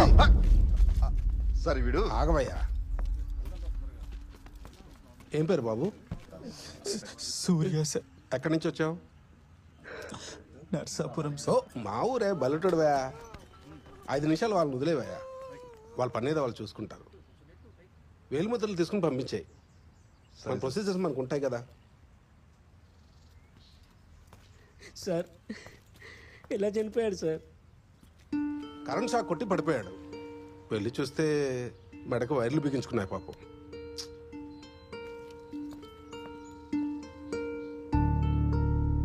సరే వీడు ఆగవయ్యా ఏం పేరు బాబు సూర్య సార్ ఎక్కడి నుంచి వచ్చావు నర్సాపురం ఓ మా ఊరే బల్లెటోడువా ఐదు నిమిషాలు వాళ్ళని వదిలేవయ్యా వాళ్ళ పని ఏదో వాళ్ళు చూసుకుంటారు వేలు ముద్రలు తీసుకుని పంపించాయి మన ప్రొసీజర్స్ మనకు ఉంటాయి కదా సార్ ఇలా చనిపోయాడు సార్ కరెంట్ షాక్ కొట్టి పడిపోయాడు వెళ్ళి చూస్తే మెడకు వైర్లు బిగించుకున్నాయి పాపం